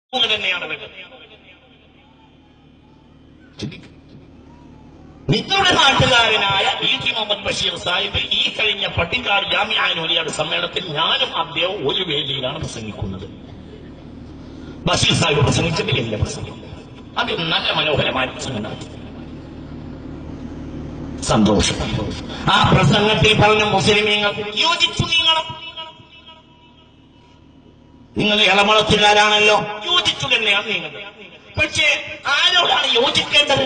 പോലെ തന്നെയാണ് വേണ്ടത് ചിന്തിക്കും. നിങ്ങളുടെ നാട്ടുകാരനായ ഇ ടി മുഹമ്മദ് ബഷീർ സാഹിബ് ഈ കഴിഞ്ഞ പട്ടിക്കാട് ജാമ്യാനൂലിയുടെ സമ്മേളനത്തിൽ ഞാനും അദ്ദേഹം ഒരു വേദിയിലാണ് പ്രസംഗിക്കുന്നത് ബഷീർ സാഹിബ് പ്രസംഗിച്ചത് എന്റെ പ്രസംഗം അത് നല്ല മനോഹരമായ പ്രസംഗം നടത്തി സന്തോഷം ആ പ്രസംഗത്തിൽ പറഞ്ഞ മുസ്ലിമീങ്ങൾ യോജിച്ചു നീങ്ങണം നിങ്ങൾ ഇളമളത്തുകാരാണല്ലോ യോജിച്ചു തന്നെയാണ് നീങ്ങുന്നത് പക്ഷേ ആരോടാണ് യോജിക്കേണ്ടത്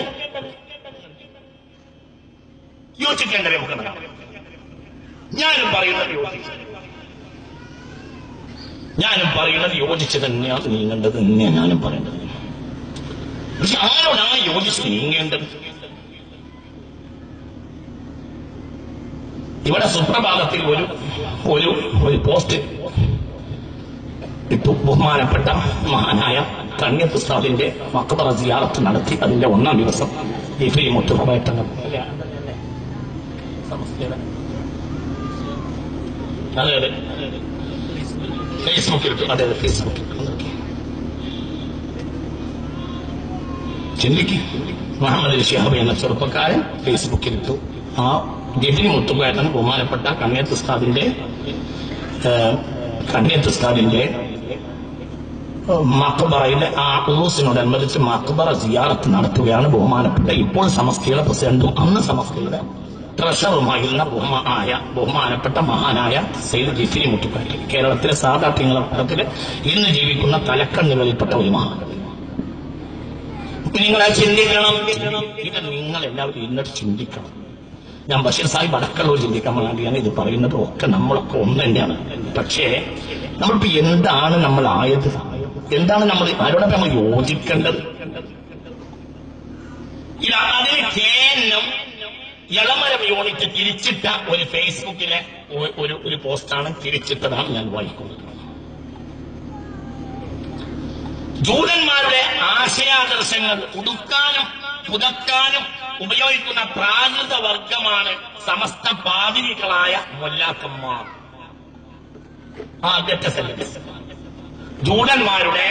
യോജിക്കേണ്ടത് നമുക്ക് നടക്കാം. ഞാനും പറയുന്നത് യോജിച്ചു ഞാനും പറയുന്നത് യോജിച്ച് തന്നെയാണ് നീങ്ങേണ്ടത് തന്നെയാണ് ഞാനും പറയുന്നത് പക്ഷെ ആരോടാണ് യോജിച്ച് നീങ്ങേണ്ടത് ഇവിടെ സുപ്രഭാതത്തിൽ ഒരു ഒരു ഒരു പോസ്റ്റ് ഇട്ടു ബഹുമാനപ്പെട്ട മഹാനായ കണ്യത്ത് ഉസ്താദിന്റെ മക്ബറ സിയാറത്ത് നടത്തി അതിന്റെ ഒന്നാം ദിവസം ഇഫി മുത്തുഹബേട്ടങ്ങൾ അതെ അതെ ഫേസ്ബുക്കിൽ ഇട്ടു അതെ അതെ ഫേസ്ബുക്കിൽ ചിന്തിക്ക് മുഹമ്മദ് ഷിഹാബ് എന്ന ചെറുപ്പക്കാരൻ ഫേസ്ബുക്കിൽ ഇട്ടു ആ ഗിഫിനി മുത്തുകേട്ടൻ ബഹുമാനപ്പെട്ട കണ്യത്ത് ഉസ്താദിന്റെ ഏഹ്, കണ്യത്ത് ഉസ്താദിന്റെ മക്ബറയിലെ ആ ഉറൂസിനോടനുബന്ധിച്ച് മക്ബറ സിയാറത്ത് നടത്തുകയാണ് ബഹുമാനപ്പെട്ട ഇപ്പോൾ സമസ്തയുടെ പ്രസിഡന്റും അന്ന് സമസ്തയുടെ ട്രഷറുമായിരുന്ന ബഹുമാനായ ബഹുമാനപ്പെട്ട മഹാനായ സെയ്ദ് ജിഫിരി മുത്തുക്കാട്ടി കേരളത്തിലെ സാധാത്യങ്ങളുടെ കൂട്ടത്തില് ഇന്ന് ജീവിക്കുന്ന തലക്കണ്ണുകളിൽപ്പെട്ട ഒരു മഹാൻ നിങ്ങളെ ചിന്തിക്കണം ഇത് നിങ്ങൾ എല്ലാവരും ഇന്നിട്ട് ചിന്തിക്കണം ഞാൻ ബഷീർ സാഹിബ് അടക്കമുള്ള ചിന്തിക്കാൻ വേണ്ടിയാണ് ഇത് പറയുന്നത് ഒക്കെ നമ്മളൊക്കെ ഒന്ന് തന്നെയാണ് പക്ഷേ നമ്മളിപ്പോ എന്താണ് നമ്മൾ ആയത് എന്താണ് നമ്മൾ ആരോടൊക്കെ നമ്മൾ യോജിക്കേണ്ടത് ഇത് അതിന് കേന്ദ്രം ഇളമരം യൂണിറ്റ് തിരിച്ചിട്ട ഒരു ഫേസ്ബുക്കിലെ ഒ- ഒരു ഒരു പോസ്റ്റാണ് തിരിച്ചിട്ടതാണ് ഞാൻ വായിക്കുന്നത് ജൂതന്മാരുടെ ആശയാദർശങ്ങൾ ഉടുക്കാനും പുതക്കാനും ഉപയോഗിക്കുന്ന പ്രാകൃത വർഗമാണ് സമസ്ത പാതിരികളായ മൊല്ലാക്കന്മാർ ആദ്യത്തെ സെന്റൻസ് ജൂതന്മാരുടെ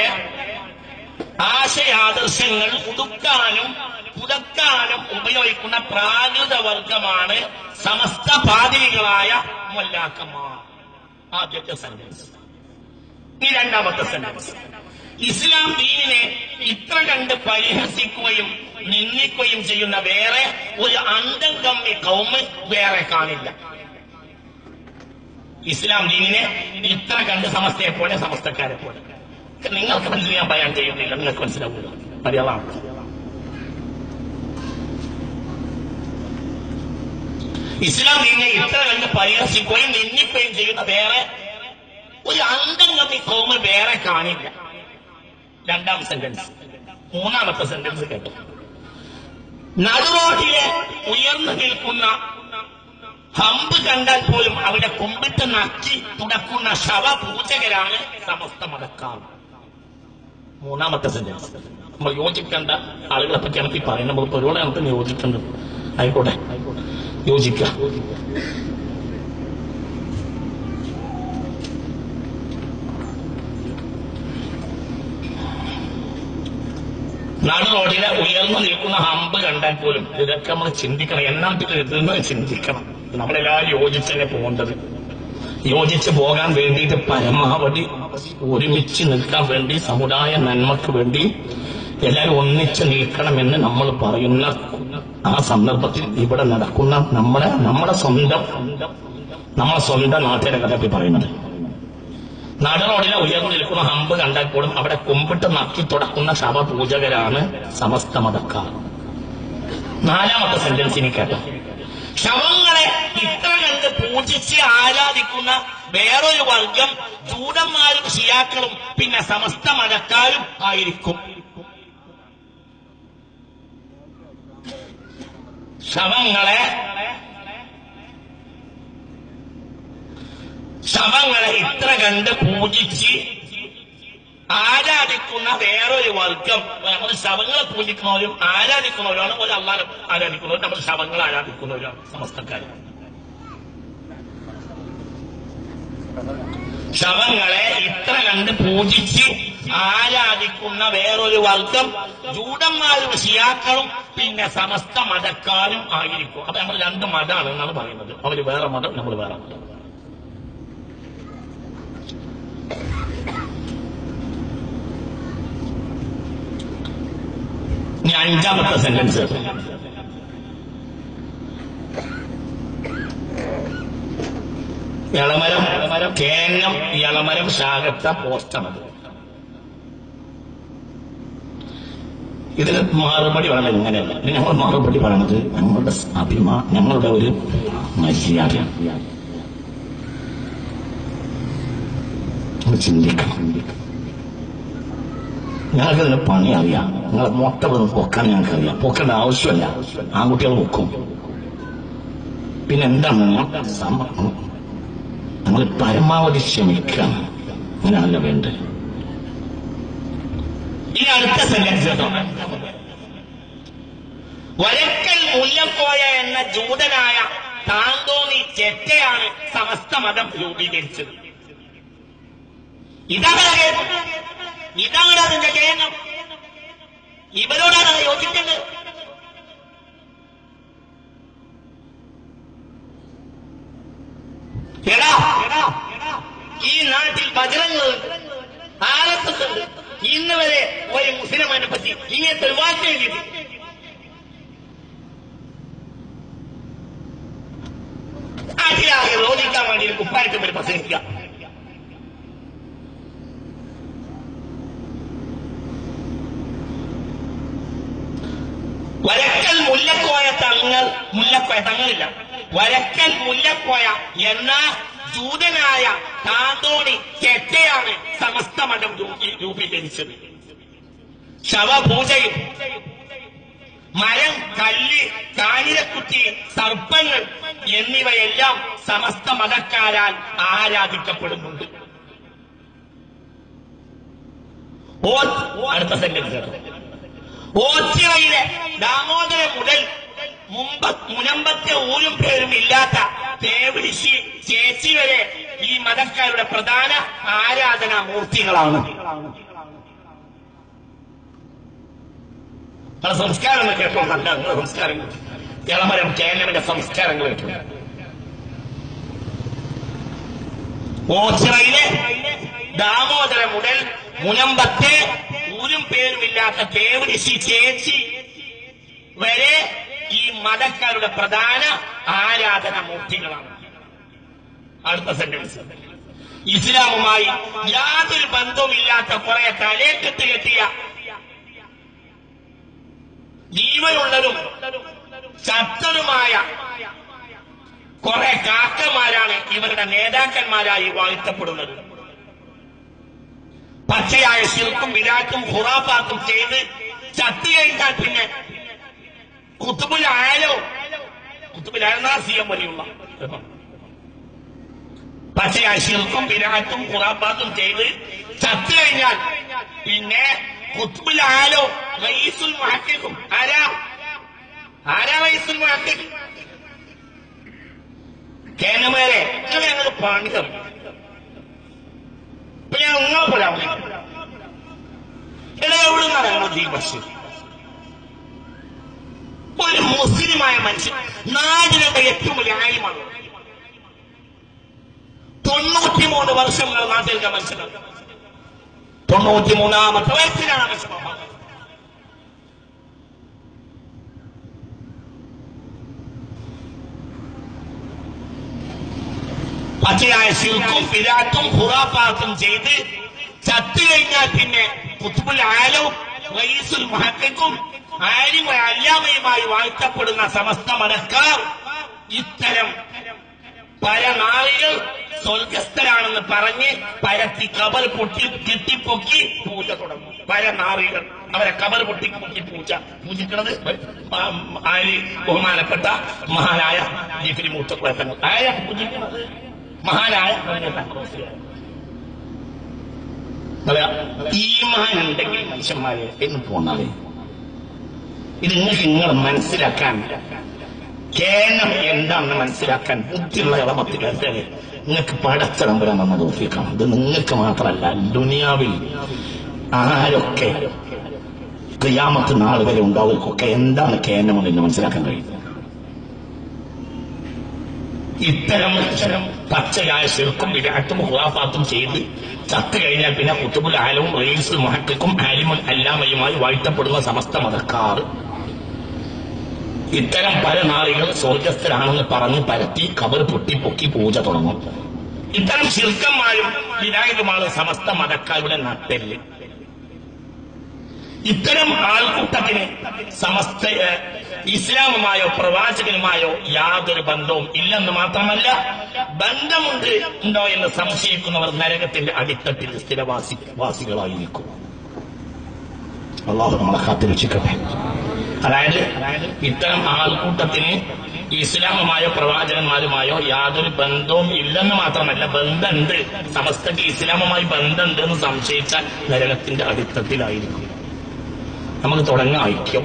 ആശയാദർശങ്ങൾ ഉടുക്കാനും പുതക്കാനും ഉപയോഗിക്കുന്ന പ്രാകൃത വർഗമാണ് സമസ്ത പാതിരികളായ മൊല്ലാക്കന്മാർ ആദ്യത്തെ സെന്റൻസ് ഈ രണ്ടാമത്തെ സെന്റൻസ് ഇസ്ലാം ദീനിനെ ഇത്ര കണ്ട് പരിഹസിക്കുകയും നിന്ദിക്കുകയും ചെയ്യുന്ന വേറെ ഒരു അന്തം കമ്മി കൗമ് വേറെ കാണില്ല ഇസ്ലാം ദീനിനെ ഇത്ര കണ്ട് സമസ്തയെ പോലെ സമസ്തക്കാരെ പോലെ നിങ്ങൾക്ക് മനസ്സിൽ ഞാൻ ബയാൻ ചെയ്യുന്നില്ല നിങ്ങൾക്ക് മനസ്സിലാവില്ല മലയാളമാണ് ഇസ്ലാം ദീനിനെ ഇത്ര കണ്ട് പരിഹസിക്കുകയും നിന്ദിക്കുകയും ചെയ്യുന്ന വേറെ ഒരു അന്തം കമ്മി കോമ് വേറെ കാണില്ല രണ്ടാം സെന്റൻസ് മൂന്നാമത്തെ സെന്റൻസ് കേട്ടോ നടുറോഡിലെ ഉയർന്നു നിൽക്കുന്ന ഹമ്പ് കണ്ടാൽ പോലും അവിടെ കുമ്പിട്ട് നക്കി തുടക്കുന്ന ശവപൂജകരാണ് സമസ്ത മതക്കാർ മൂന്നാമത്തെ സെന്റൻസ് നമ്മൾ യോജിക്കേണ്ട ആളുകളെ പറ്റിയാണ് ഇപ്പൊ ഈ പറയുന്നത് നമ്മൾ ഒരുപാട് നമുക്ക് യോജിക്കേണ്ടത് ആയിക്കോട്ടെ യോജിക്കാം നടു റോഡിലെ ഉയർന്നു നിൽക്കുന്ന ഹമ്പ് കണ്ടാൽ പോലും ഇതൊക്കെ നമ്മൾ ചിന്തിക്കണം എന്നാത്തിൽ ഇതെന്ന് ചിന്തിക്കണം നമ്മളെല്ലാവരും യോജിച്ചല്ലേ പോകേണ്ടത് യോജിച്ച് പോകാൻ വേണ്ടിയിട്ട് പരമാവധി ഒരുമിച്ച് നിൽക്കാൻ വേണ്ടി സമുദായ നന്മക്ക് വേണ്ടി എല്ലാവരും ഒന്നിച്ച് നിൽക്കണമെന്ന് നമ്മൾ പറയുന്ന ആ സന്ദർഭത്തിൽ ഇവിടെ നടക്കുന്ന നമ്മുടെ നമ്മുടെ സ്വന്തം നമ്മളെ സ്വന്തം നാട്ടിലെ കഥ ഇപ്പൊ പറയുന്നത് നടറോഡിലെ ഉയർന്നു നിൽക്കുന്ന ഹമ്പ് കണ്ടാൽ പോലും അവിടെ കുമ്പിട്ട് നക്കി തുടക്കുന്ന ശവപൂജകരാണ് സമസ്ത മതക്കാർ നാലാമത്തെ സെന്റൻസ് ഇനി കേട്ടോ ശവങ്ങളെ ഇത്ര കണ്ട് പൂജിച്ച് ആരാധിക്കുന്ന വേറൊരു വർഗം ജൂതന്മാരും ഷിയാക്കളും പിന്നെ സമസ്ത മതക്കാരും ആയിരിക്കും ശവങ്ങളെ ശവങ്ങളെ ഇത്ര കണ്ട് പൂജിച്ച് ആരാധിക്കുന്ന വേറൊരു വർഗം നമ്മൾ ശവങ്ങളെ പൂജിക്കുന്നവരും ആരാധിക്കുന്നവരാണ് ഒരു അള്ളാഹ് ആരാധിക്കുന്നവരും നമ്മൾ ശവങ്ങളെ ആരാധിക്കുന്നവരാണ് സമസ്തക്കാർ ശവങ്ങളെ ഇത്ര കണ്ട് പൂജിച്ച് ആരാധിക്കുന്ന വേറൊരു വർഗം ജൂതന്മാരും ഷിയാക്കളും പിന്നെ സമസ്ത മതക്കാരും ആയിരിക്കും അപ്പൊ നമ്മൾ രണ്ട് മതമാണ് എന്നാണ് പറയുന്നത് അവര് വേറെ മതം നമ്മൾ വേറെ മതം ഇനി അഞ്ചാമത്തെ സെന്റൻസ് ഇളമരം ഇളമരം കേന്നം ഇളമരം ശാഖത്ത പോസ്റ്റാണത് ഇതിന് മറുപടി പറയണത് ഇങ്ങനെയല്ല ഇത് ഞങ്ങൾ മറുപടി പറയണത് ഞങ്ങളുടെ അഭിമാ ഞങ്ങളുടെ ഒരു മര്യാദയാണ് ഒന്ന് ചിന്തിക്കണം ഞങ്ങൾക്ക് ഇതിന് പണി അറിയാം നിങ്ങളെ മുട്ട വന്ന് പൊക്കാൻ ഞങ്ങൾക്ക് അറിയാം പൊക്കേണ്ട ആവശ്യമില്ല ആൺകുട്ടികൾ പൊക്കും പിന്നെ എന്താണ് ഞാൻ സമ- നമ്മൾ പരമാവധി ക്ഷമിക്കണം അങ്ങനെയാണല്ലോ വേണ്ടത് ഈ അടുത്ത സെന്റൻസ് കേട്ടോ വരക്കൽ മുല്ലക്കോയ എന്ന ജൂതനായ താന്തോന്നി ചെറ്റയാണ് സമസ്ത മതം രൂപീകരിച്ചത് ഇതാണ് കേസ്. ഇതാണ് അതിന്റെ കേന്ദ്രം ഇവരോടാണ് അത് യോജിക്കേണ്ടത് എടാ എടാ ഈ നാട്ടിൽ ബജറങ്ങളുണ്ട് ആർ എസ് എസ് ഉണ്ട് ഇന്ന് വരെ ഒരു മുസ്ലിമിനെ പറ്റി ഇങ്ങനത്തെ ഒരു വാക്ക് എഴുതിയിട്ട് നാട്ടിലാകെ റോദിക്കാൻ വേണ്ടി ഒരു കുപ്പായിട്ട് വരെ പ്രസംഗിക്കുക വരക്കൽ മുല്ലക്കോയ തങ്ങൾ മുല്ലക്കോയ തങ്ങളില്ല വരക്കൽ മുല്ലക്കോയ എന്ന ജൂതനായ താന്തോണി ചെറ്റയാണ് സമസ്ത മതം രൂപീ- രൂപീകരിച്ചത് ശവപൂജയും മരം കല്ല് കാഞ്ഞിരക്കുറ്റി സർപ്പങ്ങൾ എന്നിവയെല്ലാം സമസ്ത മതക്കാരാൽ ആരാധിക്കപ്പെടുന്നുണ്ട് ഓ- അടുത്ത സെന്റൻസ് കേട്ടോ ഓച്ചിറയിലെ ദാമോദര മുതൽ മുമ്പ് മുനമ്പത്തെ ഊരും പേരും ഇല്ലാത്ത തേവിടിശി ചേച്ചി വരെ ഈ മതക്കാരുടെ പ്രധാന ആരാധനാ മൂർത്തികളാണ് നിങ്ങളെ സംസ്കാരം എന്ന് കേട്ടോ നല്ല നിങ്ങളെ സംസ്കാരങ്ങൾ ഇളമരം കേരളത്തിന്റെ സംസ്കാരങ്ങൾ കേട്ടോ ഓച്ചിറയിലെ ദാമോദര മുതൽ മുനമ്പത്തെ ഊരും പേരുമില്ലാത്ത തേവിടിശി ചേച്ചി വരെ ഈ മതക്കാരുടെ പ്രധാന ആരാധന മൂർത്തികളാണ് അടുത്ത സെന്റൻസ് ഇസ്ലാമുമായി യാതൊരു ബന്ധവുമില്ലാത്ത കുറെ തലേക്കെട്ട് കെട്ടിയ ജീവനുള്ളതും ചത്തതുമായ കുറെ കാക്കമാരാണ് ഇവരുടെ നേതാക്കന്മാരായി വാഴ്ത്തപ്പെടുന്നത് പച്ചയായ ശിൽക്കും വിരാട്ടും ഹുറാപ്പാത്തും ചെയ്ത് ചത്തു കഴിഞ്ഞാൽ പിന്നെ കുത്തുബുൽ ആയാലോ കുത്തുബുൽ ആയിരുന്നാ സി എം വരെയുള്ള പച്ചയായ ശിൽക്കും വിരാട്ടും ഹുറാപ്പാത്തും ചെയ്ത് ചത്തു കഴിഞ്ഞാൽ പിന്നെ കുത്തുബുൽ ആയാലോ റയീസുൽ മുഹക്കിക്കും ആരാ ആരാ റയീസുൽ മുഹക്കിക്കും കേനമേലെ നിങ്ങൾ ഞങ്ങൾ പണിതം ഇപ്പൊ ഞാൻ നിങ്ങളെ പോലെ ആവുന്നില്ല. എടാ എവിടുന്നാണ് ഞങ്ങൾ ഈ ബസ് ഒരു മുസ്ലിമായ മനുഷ്യൻ നാടിന്റെ ഏറ്റവും വലിയ ആയുമാണ് തൊണ്ണൂറ്റിമൂന്ന് വർഷങ്ങൾ നാട്ടിലെ മനുഷ്യനാണ് തൊണ്ണൂറ്റിമൂന്നാമത്തെ വയസ്സിലാണ് മനുഷ്യൻ പച്ചയായ ശിൽക്കും പിരാട്ടും ഹുറാപ്പാത്തും ചെയ്ത് ചത്തു കഴിഞ്ഞാൽ പിന്നെ കുത്തുബുൽ ആലവും റയീസുൽ മഹക്കും ആരും അല്ലാമയുമായി വാഴ്ത്തപ്പെടുന്ന സമസ്ത മതക്കാർ ഇത്തരം പരനാളികൾ സ്വർഗസ്ഥരാണെന്ന് പറഞ്ഞ് പരത്തി കബർ പൊട്ടി കെട്ടിപ്പൊക്കി പൂജ തുടങ്ങും പരനാറികൾ അവരെ കബർ പൊട്ടി പൊട്ടി പൂജ പൂജിക്കുന്നത് ആര് ബഹുമാനപ്പെട്ട മഹാനായ ജിഫിരി മൂത്തക്കുഴപ്പങ്ങൾ ആരാ പൂജിക്കുന്നത് മഹാനായ ഈമാൻ ഉണ്ടെങ്കിൽ മനുഷ്യന്മാരെ എന്ന് പോന്നാലേ ഇത് നിങ്ങൾക്ക് നിങ്ങൾ മനസ്സിലാക്കാൻ കേനം എന്താണെന്ന് മനസ്സിലാക്കാൻ ബുദ്ധിയുള്ള ഇളമത്തിലെത്തേ നിങ്ങൾക്ക് പടച്ചടം വരാൻ നമ്മൾ നോക്കിക്കാം ഇത് നിങ്ങൾക്ക് മാത്രമല്ല ദുനിയാവിൽ ആരൊക്കെ ക്രിയാമത്ത് നാൾ വരെ ഉണ്ടാവുകൾക്കൊക്കെ എന്താണ് കേന്ദ്രം എന്ന് മനസ്സിലാക്കാൻ കഴിയുന്നത് ഇത്തരം ഇത്തരം പച്ചയായ ശിർക്കും വിരാട്ടും ഹുറാഫാത്തും ചെയ്ത് ചത്തു കഴിഞ്ഞാൽ പിന്നെ കുത്തുബുൽ ആലവും റീൽസ് മഹക്കും ആലിമുൽ അല്ലാമയുമായി വാഴ്ത്തപ്പെടുന്ന സമസ്ത മതക്കാർ ഇത്തരം പല നാളികൾ സ്വർഗസ്ഥരാണെന്ന് പറഞ്ഞ് പരത്തി കബർ പൊട്ടി പൊക്കി പൂജ തുടങ്ങും ഇത്തരം ശിർക്കന്മാരും വിനായകമാണ് സമസ്ത മതക്കാരുടെ നട്ടെല്ല് ഇത്തരം ആൾക്കൂട്ടത്തിന് സമസ്ത ഏഹ്, ഇസ്ലാമുമായോ പ്രവാചകനുമായോ യാതൊരു ബന്ധവും ഇല്ലെന്ന് മാത്രമല്ല ബന്ധമുണ്ട് ഉണ്ടോ എന്ന് സംശയിക്കുന്നവർ നരകത്തിന്റെ അടിത്തട്ടിൽ സ്ഥിരവാസി വാസികളായിരിക്കും അള്ളാഹു നമ്മളെ കാത്തിരക്ഷിക്കട്ടെ അതായത് ഇത്തരം ആൾക്കൂട്ടത്തിന് ഇസ്ലാമുമായോ പ്രവാചകന്മാരുമായോ യാതൊരു ബന്ധവും ഇല്ലെന്ന് മാത്രമല്ല ബന്ധമുണ്ട് സമസ്തക്ക് ഇസ്ലാമുമായി ബന്ധമുണ്ട് എന്ന് സംശയിച്ചാൽ നരകത്തിന്റെ അടിത്തട്ടിലായിരിക്കും നമുക്ക് തുടങ്ങാം ഐക്യം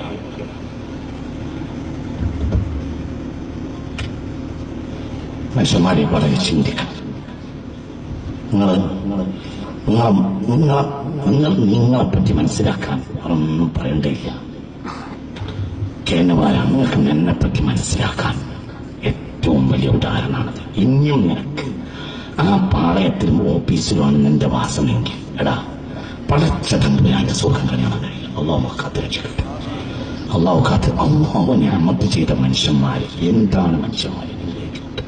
മനുഷ്യന്മാരെ വളരെ ചിന്തിക്കണം നിങ്ങൾ നിങ്ങൾ നിങ്ങളെ നിങ്ങളെ നിങ്ങൾ നിങ്ങളെ പറ്റി മനസ്സിലാക്കാൻ ഒന്നും പറയണ്ടില്ല കേന്ദ്രമാരാണ് നിങ്ങൾക്ക് എന്നെ പറ്റി മനസ്സിലാക്കാൻ ഏറ്റവും വലിയ ഉദാഹരണമാണത് ഇനിയും നിനക്ക് ആ പാളയത്തിലും ഓഫീസിലുമാണ് നിന്റെ വാസമെങ്കിൽ എടാ പടച്ചതമ്പുരാന്റെ സുഖം കഴിയണം കഴിയും അള്ളാഹു കാത്തിരക്ഷിക്കട്ടെ അള്ളാഹു കാത്ത് അള്ളാഹു ഞാമത്ത് ചെയ്ത മനുഷ്യന്മാര് എന്താണ് മനുഷ്യന്മാര് ഇതിലേക്കുണ്ട്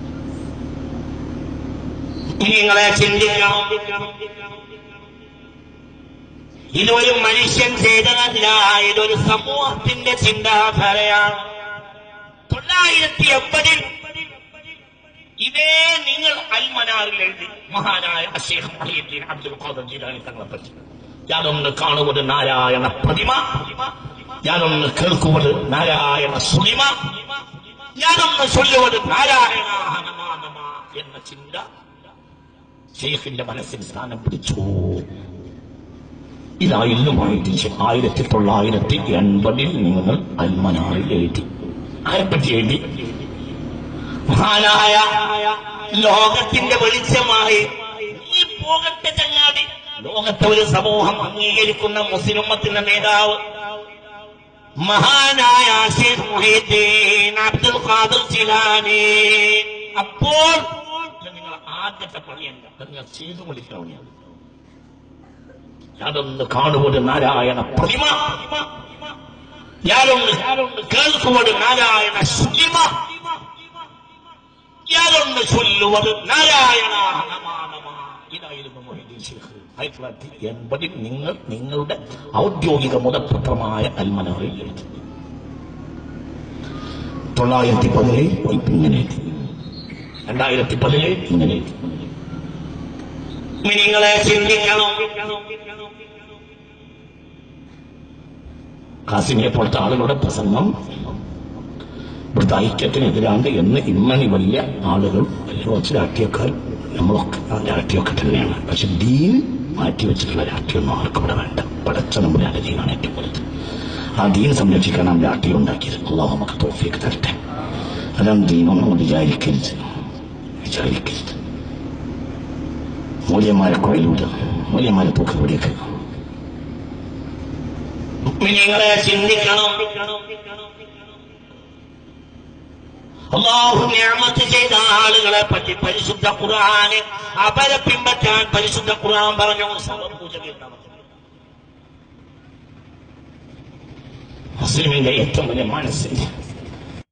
നിങ്ങളെ ചിന്തിക്കണം ഇതൊരു മനുഷ്യൻ ചെയ്തതല്ല ഇതൊരു സമൂഹത്തിന്റെ ചിന്താധാരയാണ് തൊള്ളായിരത്തി എൺപതിൽ ഇതേ നിങ്ങൾ അൽമനാറിൽ എഴുതി മഹാനായ അഷേഖ് മൊഹീദ്ദീൻ അബ്ദുൽ ഖാദർ ജിലാനി തങ്ങളെ പറ്റി ഞാനൊന്ന് കാണുவது നാരായണ പ്രതിമ ഞാനൊന്ന് കേൾക്കുவது നാരായണ സുളിമ ഞാനൊന്ന് ചൊല്ലുவது നാരായണ നമ നമ എന്ന ചിന്ത ഷെയ്ഖിന്റെ മനസ്സിൽ സ്ഥാനം പിടിച്ചു ഇതായിരുന്നുമായിട്ട് ആയിരത്തി തൊള്ളായിരത്തി എൺപതിൽ നിങ്ങൾ അൽമനാറിൽ എഴുതി ആരെപ്പറ്റി എഴുതി മഹാനായ ലോകത്തിന്റെ വെളിച്ചമായി ഈ പോകട്ടെ ചങ്ങാതി ലോകത്തെ ഒരു സമൂഹം അംഗീകരിക്കുന്ന മുസ്ലിമത്തിന്റെ നേതാവ് മഹാനായ ഷെയ്ഖ് മുഹീദ്ദീൻ അബ്ദുൽ ഖാദിർ ജിലാനി അപ്പോൾ ഇത് നിങ്ങൾ ആദ്യത്തെ പണിയല്ല ഇത് നിങ്ങൾ ചെയ്തുകൊണ്ടിരിക്കണം ഞാനൊന്ന് കാണുவது നാരായണ പ്രതിമ ഞാനൊന്ന് കേൾക്കുவது നാരായണ സുലിമ ഞാനൊന്ന് ചൊല്ലുவது നാരായണ നമഃ നമഃ. ഇതായിരുന്നു മൊഹീദ്ദീൻ ഷെയ്ഖ് ആയിരത്തി തൊള്ളായിരത്തി എൺപതിൽ നിങ്ങൾ നിങ്ങളുടെ ഔദ്യോഗിക മുതപത്രമായ അൽമനറിൽ എഴുതി തൊള്ളായിരത്തി പതിനേഴ് ഇങ്ങനെ എഴുതി രണ്ടായിരത്തി പതിനേഴ് ഇങ്ങനെ എഴുതി നിങ്ങളെ ചിന്തിക്കണം കാസിമിയെ പോലത്തെ ആളുകളുടെ പ്രസംഗം ഇവിടുത്തെ ഐക്യത്തിനെതിരാണ് എന്ന് ഇമ്മണി വലിയ ആളുകൾ വലിയ കുറച്ച് രാഷ്ട്രീയക്കാർ നമ്മളൊക്കെ ആ രാഷ്ട്രീയമൊക്കെ തന്നെയാണ് പക്ഷെ ദീൻ മാറ്റിവെച്ചിട്ടുള്ള രാഷ്ട്രീയമൊന്നും ആർക്കും ഇവിടെ വേണ്ട പടച്ച നമ്മുടെ ദീനാണ് ഏറ്റവും വലുത് ആ ദീൻ സംരക്ഷിക്കാനാണ് രാഷ്ട്രീയം ഉണ്ടാക്കിയത് അള്ളാഹു നമുക്ക് തോഫിയൊക്കെ തരട്ടെ അതാണ് ദീനൊന്നും വിചാരിക്കരുത് വിചാരിക്കരുത് മൂല്യന്മാരെ കുഴയിലൂടെ മൂല്യന്മാരെ തൂക്കപ്പെടിയൊക്കെ നിങ്ങളെ ചിന്തിക്കണം അള്ളാഹു നിയമത്ത് ചെയ്ത ആളുകളെ പറ്റി പരിശുദ്ധ ഖുർആന് അവരെ പിൻപറ്റാൻ പരിശുദ്ധ ഖുർആൻ പറഞ്ഞു സമപൂജ മുസ്ലിമിന്റെ ഏറ്റവും വലിയ മനസ്സിന്റെ